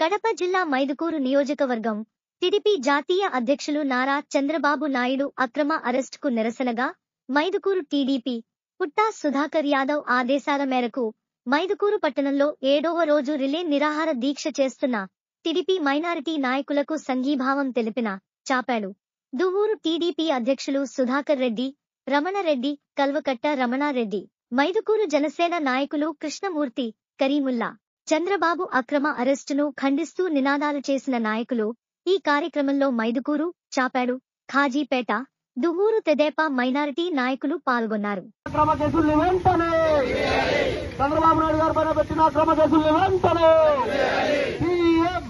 కడప జిల్లా మైదుకూరు నియోజకవర్గం టిడిపి జాతీయ అధ్యక్షులు నారా చంద్రబాబు నాయుడు అక్రమ అరెస్టుకు నిరసనగా మైదుకూరు టీడీపీ పుట్టా సుధాకర్ యాదవ్ ఆదేశాల మేరకు మైదుకూరు పట్టణంలో ఏడవ రోజు రిలే నిరాహార దీక్ష చేస్తున్న టిడిపి మైనారిటీ నాయకులకు సంఘీభావం తెలిపిన చాపాడు దువ్వూరు టీడీపీ అధ్యక్షులు సుధాకర్ రెడ్డి రమణరెడ్డి కల్వకట్ట రమణారెడ్డి మైదుకూరు జనసేన నాయకులు కృష్ణమూర్తి కరీముల్లా చంద్రబాబు అక్రమ అరెస్టును ఖండిస్తూ నినాదాలు చేసిన నాయకులు ఈ కార్యక్రమంలో మైదుకూరు చాపాడు ఖాజీపేట దువ్వూరు తెదేపా మైనారిటీ నాయకులు పాల్గొన్నారు అక్రమ కేసుల్ని వెంటనే చంద్రబాబు నాయుడు గారు పైన పెట్టిన అక్రమ కేసుల్ని వెంటనే సీఎం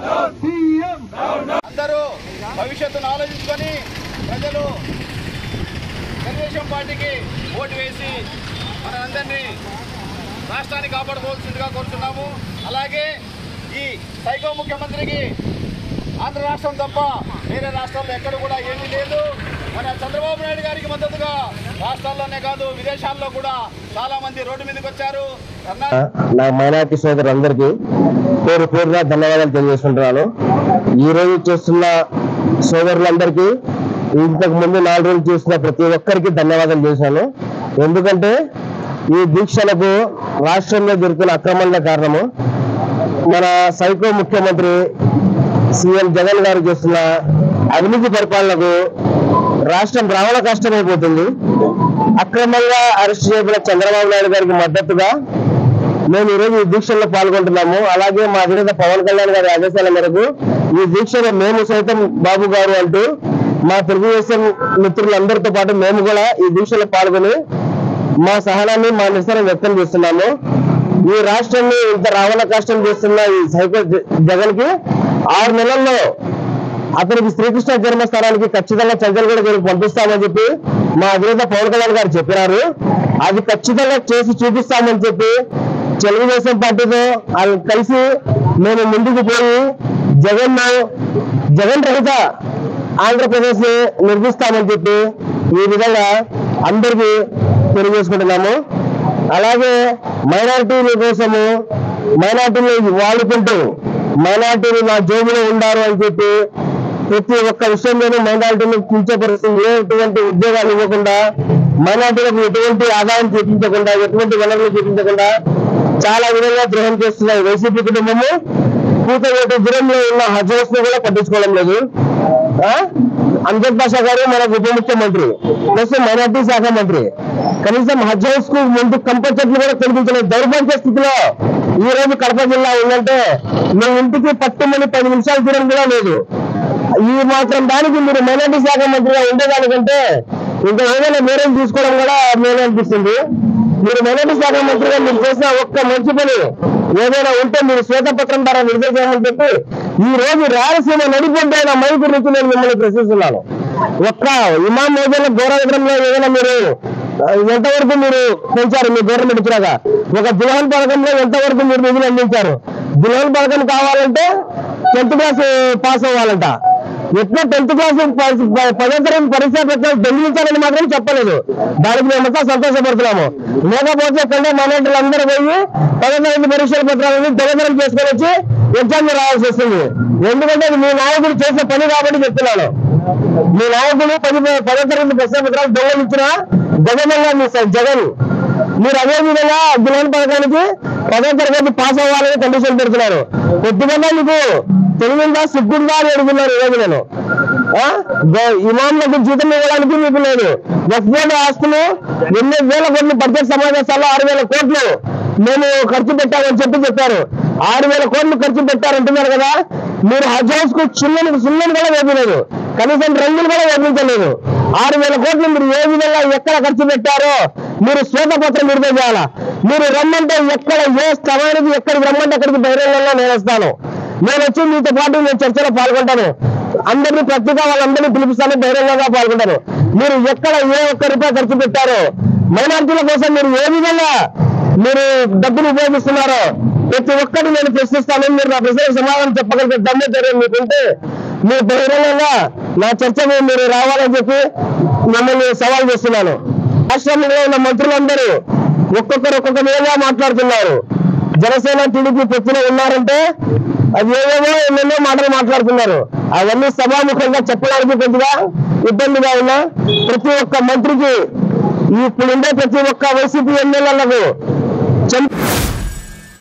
సీఎం అందరూ భవిష్యత్తును ఆలోచించుకొని ప్రజలు తెలుగుదేశం పార్టీకి ఓటు వేసి మనందరినీ రాష్ట్రాన్ని కాపాడుకోవాల్సిందిగా కోరుతున్నాము అలాగే ఈ సైకో ముఖ్యమంత్రికి ఆంధ్ర రాష్ట్రం తప్ప వేరే రాష్ట్రాల్లో ఎక్కడ కూడా ఏమీ లేదు మన చంద్రబాబు నాయుడు గారికి మద్దతుగా రాష్ట్రాల్లోనే కాదు విదేశాల్లో కూడా చాలా మంది రోడ్డు మీదకి వచ్చారు కర్ణాటక నా మైనార్టీ సోదరులందరికీ పేరు పేరుగా ధన్యవాదాలు తెలియజేస్తుంటున్నాను ఈ రోజు చేస్తున్న సోదరులందరికీ ఇంతకు ముందు నాలుగు రోజులు చేసిన ప్రతి ఒక్కరికి ధన్యవాదాలు చేశాను ఎందుకంటే ఈ దీక్షలకు రాష్ట్రంలో జరుగుతున్న అక్రమాల కారణము మన సైకో ముఖ్యమంత్రి సీఎం జగన్ గారు చేస్తున్న అవినీతి పరిపాలనకు రాష్ట్రం రావణ కష్టమైపోతుంది అక్రమంగా అరెస్ట్ చేయబడిన చంద్రబాబు నాయుడు గారికి మద్దతుగా మేము ఈరోజు ఈ దీక్షల్లో పాల్గొంటున్నాము అలాగే మా అధినేత పవన్ కళ్యాణ్ గారి ఆదేశాల మేరకు ఈ దీక్షలో మేము సైతం బాబు గారు అంటూ మా తెలుగుదేశం మిత్రులందరితో పాటు మేము కూడా ఈ దీక్షలో పాల్గొని మా సహనాన్ని మా నిరసన వ్యక్తం చేస్తున్నాము ఈ రాష్ట్రాన్ని ఇంత రావణ కష్టం చేస్తున్న ఈ సైకో జ- జగన్ కి ఆరు నెలల్లో అతనికి శ్రీకృష్ణ జన్మస్థానానికి ఖచ్చితంగా చంద్రగూడ గారికి పంపిస్తామని చెప్పి మా అధినేత పవన్ కళ్యాణ్ గారు చెప్పినారు అది ఖచ్చితంగా చేసి చూపిస్తామని చెప్పి తెలుగుదేశం పార్టీతో వాళ్ళు కలిసి మేము ముందుకు పోయి జగన్ జగన్ రహిత ఆంధ్రప్రదేశ్ ని నిర్మిస్తామని చెప్పి ఈ విధంగా అందరికీ తెలియజేసుకుంటున్నాము అలాగే మైనారిటీల కోసము మైనారిటీని వాడుకుంటూ మైనారిటీలు నా జోబులో ఉండారు అని చెప్పి ప్రతి ఒక్క విషయంలోనూ మైనారిటీని కించపరుస్తుంది ఎటువంటి ఉద్యోగాలు ఇవ్వకుండా మైనారిటీలకు ఎటువంటి ఆదాయం చూపించకుండా ఎటువంటి వనరులు చూపించకుండా చాలా విధంగా ద్రోహం చేస్తున్న ఈ వైసీపీ కుటుంబము కూతవేట దూరంలో ఉన్న హజ్ హౌస్ ని కూడా పట్టించుకోవడం లేదు ఆ? అంజద్ బాషా గారు మనకు ఉప ముఖ్యమంత్రి ప్లస్ మైనార్టీ శాఖ మంత్రి కనీసం హజ్ హౌస్ కు ముందు కంపల్ చెట్లు కూడా కనిపించలేదు దౌర్భాగ్య స్థితిలో ఈ రోజు కడప జిల్లా ఉందంటే మీ ఇంటికి పట్టుమని పది నిమిషాల దూరం కూడా లేదు ఈ మాత్రం దానికి మీరు మైనార్టీ శాఖ మంత్రిగా ఉండేదానికంటే ఇంకా ఏదైనా మేరం తీసుకోవడం కూడా మేలు అనిపిస్తుంది మీరు మైనార్టీ శాఖ మంత్రిగా మీరు చేసిన ఒక్క మంచి పని ఏదైనా ఉంటే మీరు శ్వేతపత్రం ద్వారా విడుదల చేయమని చెప్పి ఈ రోజు రాయలసీమ నడిపొడ్డైన మైకు నుంచి నేను మిమ్మల్ని ప్రశ్నిస్తున్నాను ఒక్క ఇమాం మోజన్ల గౌరవగ్రంలో ఏదైనా మీరు ఆ, ఎంతవరకు మీరు పెంచారు మీ గవర్నమెంట్ ఇచ్చినాక ఒక దుల్హన్ పథకంలో ఎంతవరకు మీరు నిధులు అందించారు దుల్హన్ పథకం కావాలంటే టెన్త్ క్లాస్ పాస్ అవ్వాలంట ఎట్లా టెన్త్ క్లాస్ పదో తరగతి పరీక్షా పత్రాలు దొంగిలించాలని మాత్రం చెప్పలేదు దానికి మేమంతా సంతోషపడుతున్నాము లేకపోతే కంటే మైనార్టీలు అందరూ పోయి పదో తరగతి పరీక్షల పత్రాలను దొంగతనం చేసుకొని వచ్చి ఎగ్జామ్ రావాల్సి వస్తుంది ఎందుకంటే అది మీ నాయకుడు చేసే పని కాబట్టి చెప్తున్నాను మీ నాయకులు పది పదో తరగతి పరీక్షా పత్రాలు దొంగలించిన జగన్గా మీ స- జగన్ మీరు అదే విధంగా దుల్హన్ పథకానికి పదో తరగతి పాస్ అవ్వాలని కండిషన్ పెడుతున్నారు కొద్దిగా మీకు తెలివిందా సిగ్గుందా అని అడుగుతున్నారు ఈ రోజు నేను ఆ? గ- ఇమాంలకు జీతం ఇవ్వడానికి మీకు లేదు వక్ఫ్ ఆస్తులు ఎన్నో వేల కోట్లు బడ్జెట్ సమావేశాల్లో ఆరు వేల కోట్లు మేము ఖర్చు పెట్టామని చెప్పి చెప్పారు ఆరు వేల కోట్లు ఖర్చు పెట్టారంటున్నారు కదా మీరు హజ్ హౌస్ కు చిన్నని సున్నని కూడా వేపలేదు కనీసం రంగులు కూడా వేపించలేదు ఆరు వేల కోట్లు మీరు ఏ విధంగా ఎక్కడ ఖర్చు పెట్టారో మీరు శ్వేతపత్రం విడుదల చేయాలా మీరు రమ్మంటే ఎక్కడ ఏ స్థలానికి ఎక్కడికి రమ్మంటే అక్కడికి బహిరంగంగా నేను వస్తాను నేను వచ్చి మీతో పాటు నేను చర్చలో పాల్గొంటాను అందరినీ పత్రిక వాళ్ళందరినీ పిలిపిస్తాను బహిరంగంగా పాల్గొంటాను మీరు ఎక్కడ ఏ ఒక్క రూపాయి ఖర్చు పెట్టారో మైనార్టీల కోసం మీరు ఏ విధంగా మీరు డబ్బులు ఉపయోగిస్తున్నారో ప్రతి ఒక్కటి నేను ప్రశ్నిస్తాను మీరు నా ప్రశ్నకు సమాధానం చెప్పగలిగే దమ్ము ధైర్యం మీకుంటే మీరు బహిరంగంగా నా చర్చకు మీరు రావాలని చెప్పి మిమ్మల్ని సవాల్ చేస్తున్నాను రాష్ట్రంలో ఉన్న మంత్రులందరూ ఒక్కొక్కరు ఒక్కొక్క విధంగా మాట్లాడుతున్నారు జనసేన టీడీపీ పొత్తులో ఉన్నారంటే అది ఏవేవో ఎన్నెన్నో మాటలు మాట్లాడుతున్నారు అవన్నీ సభాముఖంగా చెప్పడానికి కొద్దిగా ఇబ్బందిగా ఉన్నా ప్రతి ఒక్క మంత్రికి ఇప్పుడు ఉండే ప్రతి ఒక్క వైసీపీ ఎమ్మెల్యేలకు చెం-